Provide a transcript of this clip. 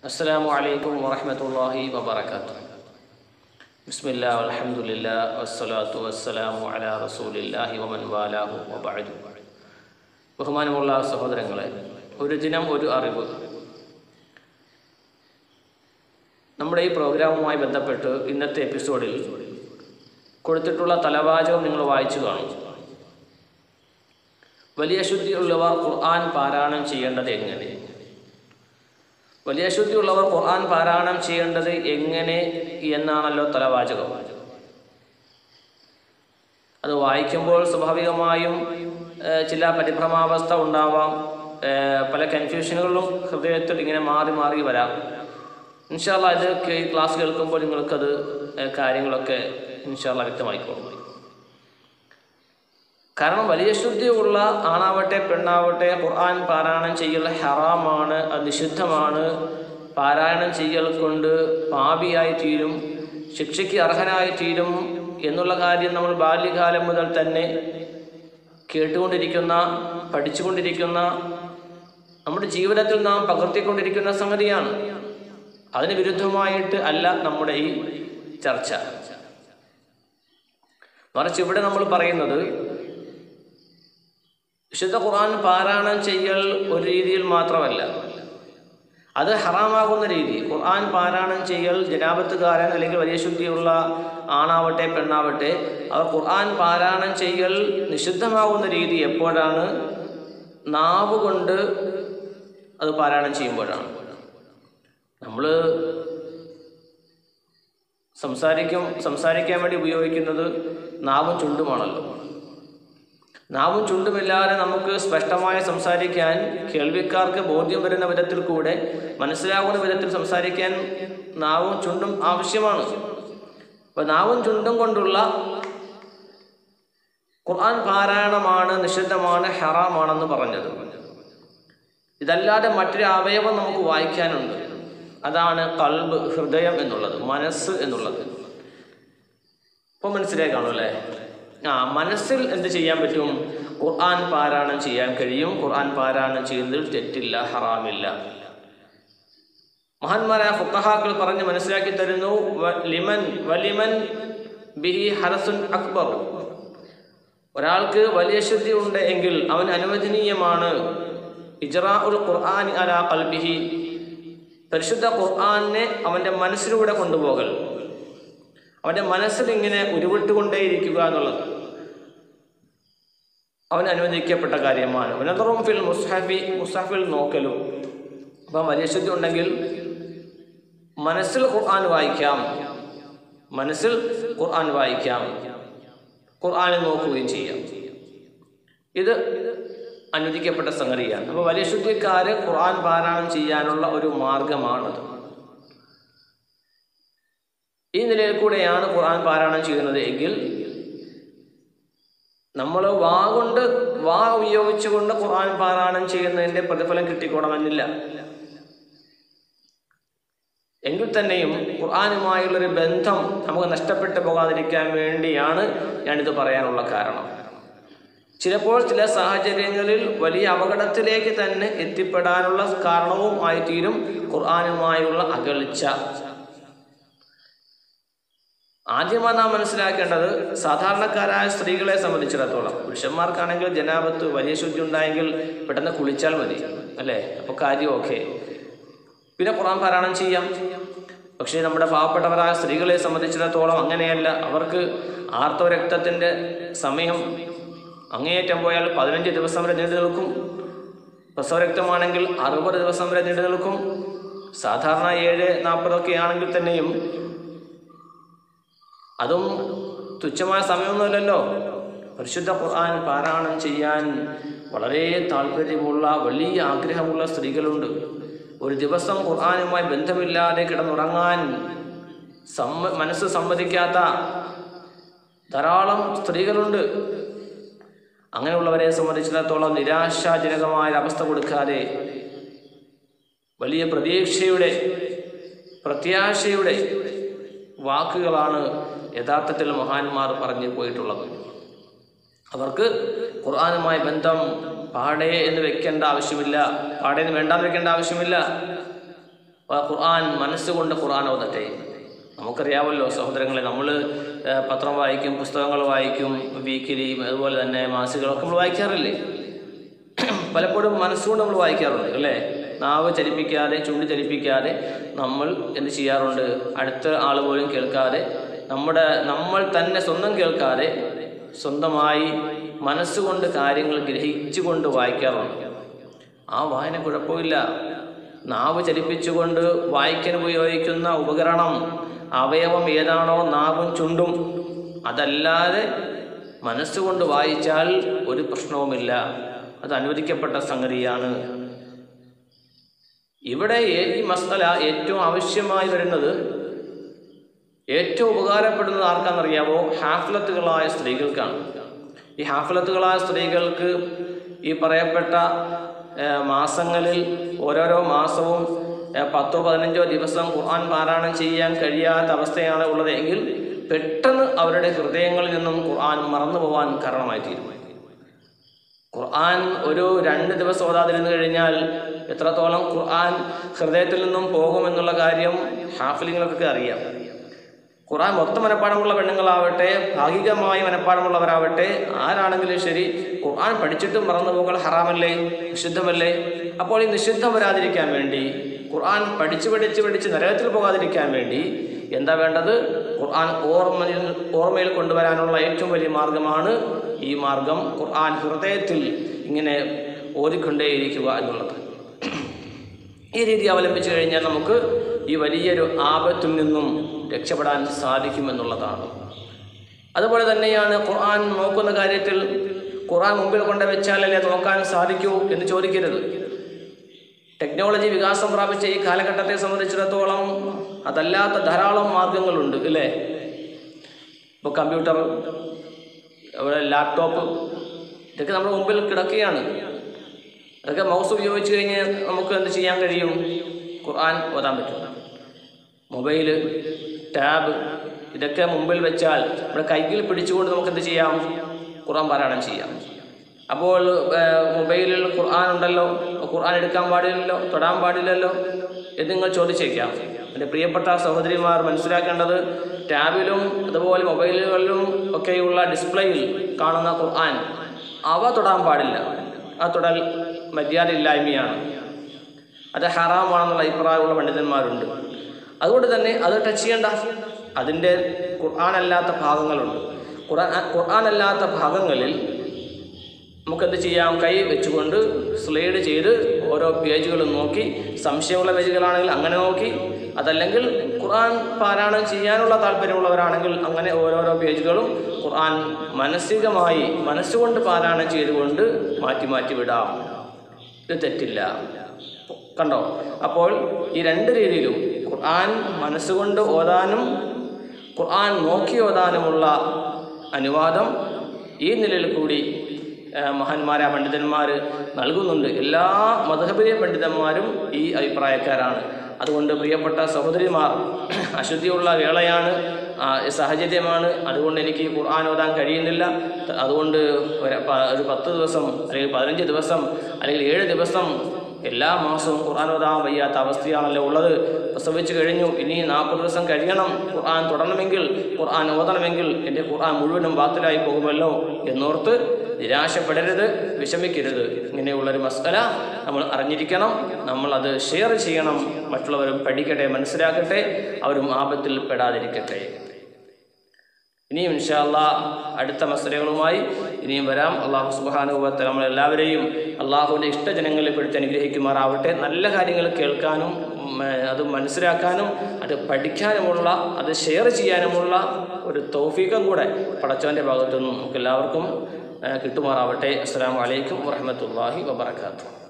السلام عليكم ورحمة الله وبركاته بسم الله والحمد لله والصلاة والسلام على رسول الله ومن والاه وبعد ബഹുമാനമുള്ള സഹോദരങ്ങളെ ഒരു ദിനം ഒരു അറിവ് നമ്മുടെ ഈ പ്രോഗ്രാമുമായി ബന്ധപ്പെട്ട് ഇന്നത്തെ എപ്പിസോഡിൽ കൊടുത്തിട്ടുള്ള തലവാചകം നിങ്ങൾ വായിച്ചു കാണും വലിയ ശുദ്ധിയുള്ളവർ ഖുർആൻ പാരായണം ചെയ്യേണ്ടത് എങ്ങനെ വലിയ ശുദ്ധിയുള്ളവർ ഖുർആൻ പാരായണം ചെയ്യേണ്ടത് എങ്ങനെ എന്നാണല്ലോ തലവാചകം അത് വായിക്കുമ്പോൾ സ്വാഭാവികമായും ഏഹ്, ചില പരിഭ്രമാവസ്ഥ ഉണ്ടാവാം ഏഹ്, പല കൺഫ്യൂഷനുകളും ഹൃദയത്തിൽ ഇങ്ങനെ മാറി മാറി വരാം ഇൻഷാല്ല ഇത് കേ- ഈ ക്ലാസ് കേൾക്കുമ്പോൾ നിങ്ങൾക്കത് ഏഹ്, കാര്യങ്ങളൊക്കെ ഇൻഷാല്ല വ്യക്തമായിക്കോളും കാരണം വലിയ ശുദ്ധിയുള്ള ആണാവട്ടെ പെണ്ണാവട്ടെ ഖുർആൻ പാരായണം ചെയ്യൽ ഹറാമാണ് അത് നിഷിദ്ധമാണ് പാരായണം ചെയ്യൽ കൊണ്ട് പാപിയായി തീരും ശിക്ഷയ്ക്ക് അർഹനായി തീരും എന്നുള്ള കാര്യം നമ്മൾ ബാല്യകാലം മുതൽ തന്നെ കേട്ടുകൊണ്ടിരിക്കുന്ന പഠിച്ചുകൊണ്ടിരിക്കുന്ന നമ്മുടെ ജീവിതത്തിൽ നാം പകർത്തിക്കൊണ്ടിരിക്കുന്ന സംഗതിയാണ് അതിന് വിരുദ്ധമായിട്ട് അല്ല നമ്മുടെ ഈ ചർച്ച മറിച്ച് ഇവിടെ നമ്മൾ പറയുന്നത് വിശുദ്ധ ഖുർആൻ പാരായണം ചെയ്യൽ ഒരു രീതിയിൽ മാത്രമല്ല അത് ഹറാമാകുന്ന രീതി ഖുർആൻ പാരായണം ചെയ്യൽ ജനാപത്തുകാരൻ അല്ലെങ്കിൽ വലിയ ശുദ്ധിയുള്ള ആണാവട്ടെ പെണ്ണാവട്ടെ അവർ ഖുർആൻ പാരായണം ചെയ്യൽ നിഷിദ്ധമാകുന്ന രീതി എപ്പോഴാണ് നാവ് കൊണ്ട് അത് പാരായണം ചെയ്യുമ്പോഴാണ് നമ്മൾ സംസാരിക്കും സംസാരിക്കാൻ വേണ്ടി ഉപയോഗിക്കുന്നത് നാവും ചുണ്ടുമാണല്ലോ നാവും ചുണ്ടുമില്ലാതെ നമുക്ക് സ്പഷ്ടമായി സംസാരിക്കാൻ കേൾവിക്കാർക്ക് ബോധ്യം വരുന്ന വിധത്തിൽ കൂടെ മനസ്സിലാകുന്ന വിധത്തിൽ സംസാരിക്കാൻ നാവും ചുണ്ടും ആവശ്യമാണ് അപ്പൊ നാവും ചുണ്ടും കൊണ്ടുള്ള ഖുർആൻ പാരായണമാണ് നിഷിദ്ധമാണ് ഹറാമാണെന്ന് പറഞ്ഞത് ഇതല്ലാതെ മറ്റൊരു അവയവം നമുക്ക് വായിക്കാനുണ്ട് അതാണ് കൽബ് ഹൃദയം എന്നുള്ളത് മനസ്സ് എന്നുള്ളത് ഇപ്പൊ മനസ്സിലായി കാണും അല്ലേ ആ മനസ്സിൽ എന്ത് ചെയ്യാൻ പറ്റും ഖുർആൻ പാരായണം ചെയ്യാൻ കഴിയും ഖുർആൻ പാരായണം ചെയ്യുന്നതിൽ തെറ്റില്ല ഹറാമില്ല മഹാന്മാരായ ഫുക്കഹാക്കൾ പറഞ്ഞ് മനസ്സിലാക്കി തരുന്നു വ- ലിമൻ വലിമൻ ബിഹി ഹരസുൻ അക്ബർ ഒരാൾക്ക് വലിയ ശുദ്ധി ഉണ്ട് എങ്കിൽ അവൻ അനുവദനീയമാണ് ഇജറാ ഉൽ ഖുർആൻ അലാ കൽബിഹി പരിശുദ്ധ ഖുർആനെ അവന്റെ മനസ്സിലൂടെ കൊണ്ടുപോകൽ അവന്റെ മനസ്സിൽ ഇങ്ങനെ ഉരുവിട്ടുകൊണ്ടേയിരിക്കുക എന്നുള്ളത് അവൻ അനുവദിക്കപ്പെട്ട കാര്യമാണ് ഉനതറും ഫിൽ മുസ്ഹഫി മുസ്ഹഫിൽ നോക്കലും അപ്പം വലിയ ശുദ്ധി ഉണ്ടെങ്കിൽ മനസ്സിൽ ഖുർആൻ വായിക്കാം മനസ്സിൽ ഖുർആൻ വായിക്കാം ഖുർആനിൽ നോക്കുകയും ചെയ്യാം ഇത് അനുവദിക്കപ്പെട്ട സംഗതിയാണ് അപ്പോൾ വലിയ ശുദ്ധിക്കാര് ഖുർആൻ പാരായണം ചെയ്യാനുള്ള ഒരു മാർഗമാണത് ഈ നിലയിൽ കൂടെയാണ് ഖുർആൻ പാരായണം ചെയ്യുന്നത് എങ്കിൽ നമ്മൾ വാ കൊണ്ട് വാ ഉപയോഗിച്ചുകൊണ്ട് ഖുർആൻ പാരായണം ചെയ്യുന്നതിന്റെ പ്രതിഫലം കിട്ടിക്കോണമെന്നില്ല എങ്കിൽ തന്നെയും ഖുർആനുമായുള്ളൊരു ബന്ധം നമുക്ക് നഷ്ടപ്പെട്ടു പോകാതിരിക്കാൻ വേണ്ടിയാണ് ഞാനിത് പറയാനുള്ള കാരണം ചിലപ്പോൾ ചില സാഹചര്യങ്ങളിൽ വലിയ അപകടത്തിലേക്ക് തന്നെ എത്തിപ്പെടാനുള്ള കാരണവും ആയിത്തീരും ഖുർആനുമായുള്ള അകൽച്ച ആദ്യമായി നാം മനസ്സിലാക്കേണ്ടത് സാധാരണക്കാരായ സ്ത്രീകളെ സംബന്ധിച്ചിടത്തോളം പുരുഷന്മാർക്കാണെങ്കിൽ ജനാപത്ത് വലിയ ശുദ്ധി ഉണ്ടായെങ്കിൽ പെട്ടെന്ന് കുളിച്ചാൽ മതി അല്ലേ അപ്പോൾ കാര്യം ഓക്കെ പിന്നെ ഖുർആൻ പാരായണം ചെയ്യാം പക്ഷേ നമ്മുടെ പാവപ്പെട്ടവരായ സ്ത്രീകളെ സംബന്ധിച്ചിടത്തോളം അങ്ങനെയല്ല അവർക്ക് ആർത്തവ രക്തത്തിൻ്റെ സമയം അങ്ങേയറ്റം പോയാൽ പതിനഞ്ച് ദിവസം വരെ നീണ്ടു നിൽക്കും പ്രസവരക്തമാണെങ്കിൽ അറുപത് ദിവസം വരെ നീണ്ടു നിൽക്കും സാധാരണ ഏഴ് നാൽപ്പതൊക്കെ ആണെങ്കിൽ തന്നെയും അതും തുച്ഛമായ സമയമൊന്നുമല്ലല്ലോ പരിശുദ്ധ ഖുർആൻ പാരായണം ചെയ്യാൻ വളരെ താല്പര്യമുള്ള വലിയ ആഗ്രഹമുള്ള സ്ത്രീകളുണ്ട് ഒരു ദിവസം ഖുർആനുമായി ബന്ധമില്ലാതെ കിടന്നുറങ്ങാൻ സമ്മ മനസ്സ് സമ്മതിക്കാത്ത ധാരാളം സ്ത്രീകളുണ്ട് അങ്ങനെയുള്ളവരെ സംബന്ധിച്ചിടത്തോളം നിരാശാജനകമായ ഒരു അവസ്ഥ കൊടുക്കാതെ വലിയ പ്രതീക്ഷയുടെ പ്രത്യാശയുടെ വാക്കുകളാണ് യഥാർത്ഥത്തിൽ മഹാന്മാർ പറഞ്ഞു പോയിട്ടുള്ളത് അവർക്ക് ഖുർആാനുമായി ബന്ധം പാടെ എന്ന് വെക്കേണ്ട ആവശ്യമില്ല പാടെ എന്ന് വേണ്ടാന്ന് വെക്കേണ്ട ആവശ്യമില്ല ആ ഖുർആൻ മനസ്സുകൊണ്ട് ഖുർആൻ ഓതട്ടെ നമുക്കറിയാമല്ലോ സഹോദരങ്ങളെ നമ്മൾ പത്രം വായിക്കും പുസ്തകങ്ങൾ വായിക്കും വീക്കിലി അതുപോലെ തന്നെ മാസികളൊക്കെ നമ്മൾ വായിക്കാറില്ലേ പലപ്പോഴും മനസ്സുകൊണ്ട് നമ്മൾ വായിക്കാറുണ്ട് അല്ലേ നാവ് ചലിപ്പിക്കാതെ ചുണ്ടി ചലിപ്പിക്കാതെ നമ്മൾ എന്ത് ചെയ്യാറുണ്ട് അടുത്ത ആൾ പോലും കേൾക്കാതെ നമ്മുടെ നമ്മൾ തന്നെ സ്വന്തം കേൾക്കാതെ സ്വന്തമായി മനസ്സുകൊണ്ട് കാര്യങ്ങൾ ഗ്രഹിച്ചുകൊണ്ട് വായിക്കാറുണ്ട് ആ വായന കുഴപ്പമില്ല നാവ് ചലിപ്പിച്ചുകൊണ്ട് വായിക്കാൻ ഉപയോഗിക്കുന്ന ഉപകരണം അവയവം ഏതാണോ നാവും ചുണ്ടും അതല്ലാതെ മനസ്സുകൊണ്ട് വായിച്ചാൽ ഒരു പ്രശ്നവുമില്ല അത് അനുവദിക്കപ്പെട്ട സംഗതിയാണ് ഇവിടെ ഏ- ഈ മസല ഏറ്റവും ആവശ്യമായി വരുന്നത് ഏറ്റവും ഉപകാരപ്പെടുന്നത് ആർക്കാണെന്നറിയാമോ ഹാഫ്ലത്തുകളായ സ്ത്രീകൾക്കാണ് ഈ ഹാഫ്ലത്തുകളായ സ്ത്രീകൾക്ക് ഈ പറയപ്പെട്ട ഏ, മാസങ്ങളിൽ ഓരോരോ മാസവും ഏ, പത്തോ പതിനഞ്ചോ ദിവസം ഖുർആൻ പാരായണം ചെയ്യാൻ കഴിയാത്ത അവസ്ഥയാണ് ഉള്ളത് എങ്കിൽ പെട്ടെന്ന് അവരുടെ ഹൃദയങ്ങളിൽ നിന്നും ഖുർആൻ മറന്നു പോകാൻ കാരണമായി തീരും ഖുർആൻ ഒരു രണ്ട് ദിവസം ഓതാതിരുന്നു കഴിഞ്ഞാൽ എത്രത്തോളം ഖുർആൻ ഹൃദയത്തിൽ നിന്നും പോകുമെന്നുള്ള കാര്യം ഹാഫിലിങ്ങൾക്കൊക്കെ അറിയാം ഖുർആൻ മൊത്തം മനഃപ്പാടമുള്ള പെണ്ണുങ്ങളാവട്ടെ ഭാഗികമായ മനഃപ്പാടമുള്ളവരാവട്ടെ ആരാണെങ്കിലും ശരി ഖുർആൻ പഠിച്ചിട്ടും മറന്നു പോകൽ ഹറാമല്ലേ നിഷിദ്ധമല്ലേ അപ്പോൾ ഈ നിഷിദ്ധം വരാതിരിക്കാൻ വേണ്ടി ഖുർആൻ പഠിച്ച് പഠിച്ച് പഠിച്ച് നരകത്തിൽ പോകാതിരിക്കാൻ വേണ്ടി എന്താ വേണ്ടത് ഖുർആൻ ഓർമ്മയിൽ ഓർമ്മയിൽ കൊണ്ടുവരാനുള്ള ഏറ്റവും വലിയ മാർഗമാണ് ഈ മാർഗം ഖുർആൻ ഹൃദയത്തിൽ ഇങ്ങനെ ഓതിക്കൊണ്ടേയിരിക്കുക എന്നുള്ളത് ഈ രീതി അവലംബിച്ചു കഴിഞ്ഞാൽ നമുക്ക് ഈ വലിയൊരു ആപത്തിൽ നിന്നും രക്ഷപ്പെടാൻ സാധിക്കുമെന്നുള്ളതാണ് അതുപോലെ തന്നെയാണ് ഖുർആൻ നോക്കുന്ന കാര്യത്തിൽ ഖുർആൻ മുമ്പിൽ കൊണ്ട് വെച്ചാലല്ലേ നോക്കാൻ സാധിക്കൂ എന്ന് ചോദിക്കരുത് ടെക്നോളജി വികാസം പ്രാപിച്ച ഈ കാലഘട്ടത്തെ സംബന്ധിച്ചിടത്തോളം അതല്ലാത്ത ധാരാളം മാർഗങ്ങളുണ്ട് ഇല്ലേ ഇപ്പോൾ കമ്പ്യൂട്ടർ അതുപോലെ ലാപ്ടോപ്പ് ഇതൊക്കെ നമ്മുടെ മുമ്പിൽ കിടക്കുകയാണ് അതൊക്കെ മൗസ് ഉപയോഗിച്ച് കഴിഞ്ഞ് നമുക്ക് എന്ത് ചെയ്യാൻ കഴിയും ഖുർആൻ ഓതാൻ പറ്റും മൊബൈല് ടാബ് ഇതൊക്കെ മുമ്പിൽ വെച്ചാൽ നമ്മുടെ കൈയിൽ പിടിച്ചുകൊണ്ട് നമുക്ക് എന്ത് ചെയ്യാം ഖുർആൻ പാരായണം ചെയ്യാം അപ്പോൾ ഏഹ്, മൊബൈലിൽ ഖുർആൻ ഉണ്ടല്ലോ ഖുർആൻ എടുക്കാൻ പാടില്ലല്ലോ തൊടാൻ പാടില്ലല്ലോ എന്ന് നിങ്ങൾ ചോദിച്ചേക്കാം എൻ്റെ പ്രിയപ്പെട്ട സഹോദരിമാർ മനസ്സിലാക്കേണ്ടത് ടാബിലും അതുപോലെ മൊബൈലുകളിലും ഒക്കെയുള്ള ഡിസ്പ്ലേയിൽ കാണുന്ന ഖുർആൻ അവ തൊടാൻ പാടില്ല ആ തൊടൽ മര്യാദയില്ലായ്മയാണ് അത് ഹറാമാണെന്നുള്ള അഭിപ്രായമുള്ള പണ്ഡിതന്മാരുണ്ട് അതുകൊണ്ട് തന്നെ അത് ടച്ച് ചെയ്യണ്ട അതിൻ്റെ ഖുർആൻ അല്ലാത്ത ഭാഗങ്ങളുണ്ട് ഖുർആൻ ഖുർആൻ അല്ലാത്ത ഭാഗങ്ങളിൽ നമുക്കെന്ത് ചെയ്യാം കൈ വെച്ചുകൊണ്ട് സ്ലൈഡ് ചെയ്ത് ഓരോ പേജുകളും നോക്കി സംശയമുള്ള പേജുകളാണെങ്കിൽ അങ്ങനെ നോക്കി അതല്ലെങ്കിൽ ഖുർആൻ പാരായണം ചെയ്യാനുള്ള താല്പര്യമുള്ളവരാണെങ്കിൽ അങ്ങനെ ഓരോരോ പേജുകളും ഖുർആൻ മാനസികമായി മനസ്സുകൊണ്ട് പാരായണം ചെയ്തുകൊണ്ട് മാറ്റി മാറ്റി വിടാം ഇത് തെറ്റില്ല കണ്ടോ അപ്പോൾ ഈ രണ്ട് രീതിയിലും ഖുർആൻ മനസ്സുകൊണ്ട് ഓതാനും ഖുർആൻ നോക്കി ഓതാനുമുള്ള അനുവാദം ഈ നിലയിൽ കൂടി ആ, മഹാന്മാരായ പണ്ഡിതന്മാർ നൽകുന്നുണ്ട് എല്ലാ മധുഹബിലെ പണ്ഡിതന്മാരും ഈ അഭിപ്രായക്കാരാണ് അതുകൊണ്ട് പ്രിയപ്പെട്ട സഹോദരിമാർ അശുദ്ധിയുള്ള വേളയാണ് ആ, സാഹചര്യമാണ് അതുകൊണ്ട് എനിക്ക് ഖുർആൻ ഓതാൻ കഴിയുന്നില്ല അതുകൊണ്ട് ഒരു പ- ഒരു പത്ത് ദിവസം അല്ലെങ്കിൽ പതിനഞ്ച് ദിവസം അല്ലെങ്കിൽ ഏഴ് ദിവസം എല്ലാ മാസവും ഖുർആൻ ഓതാൻ വയ്യാത്ത അവസ്ഥയാണല്ലോ ഉള്ളത് പ്രസവിച്ചു കഴിഞ്ഞു ഇനി നാൽപ്പത് ദിവസം കഴിയണം ഖുർആൻ തുടരണമെങ്കിൽ ഖുർആൻ ഓതണമെങ്കിൽ എൻ്റെ ഖുർആൻ മുഴുവനും ബാത്തിലായി പോകുമല്ലോ എന്നോർത്ത് നിരാശപ്പെടരുത് വിഷമിക്കരുത് ഇങ്ങനെയുള്ളൊരു മസ്കല നമ്മൾ അറിഞ്ഞിരിക്കണം നമ്മൾ അത് ഷെയർ ചെയ്യണം മറ്റുള്ളവരും പഠിക്കട്ടെ മനസ്സിലാക്കട്ടെ അവരും ആപത്തിൽ പെടാതിരിക്കട്ടെ ഇനിയും ഇൻഷാല്ല അടുത്ത മസലകളുമായി ഇനിയും വരാം അള്ളാഹു സുബാനുഭവത്തെ നമ്മളെല്ലാവരെയും അള്ളാഹുവിൻ്റെ ഇഷ്ടജനങ്ങളിൽ പെടുത്തി അനുഗ്രഹിക്കുമാറാവട്ടെ നല്ല കാര്യങ്ങൾ കേൾക്കാനും ഉം, ഏഹ്, അത് മനസ്സിലാക്കാനും അത് പഠിക്കാനുമുള്ള അത് ഷെയർ ചെയ്യാനുമുള്ള ഒരു തൗഫീഖും കൂടെ പടച്ചവൻ്റെ ഭാഗത്തുനിന്നും നമുക്ക് എല്ലാവർക്കും ഏഹ്, കിട്ടുമാറാവട്ടെ അസ്സാം വലൈക്കും വാഹമത്തല്ലാഹി വാബർക്കാത്തു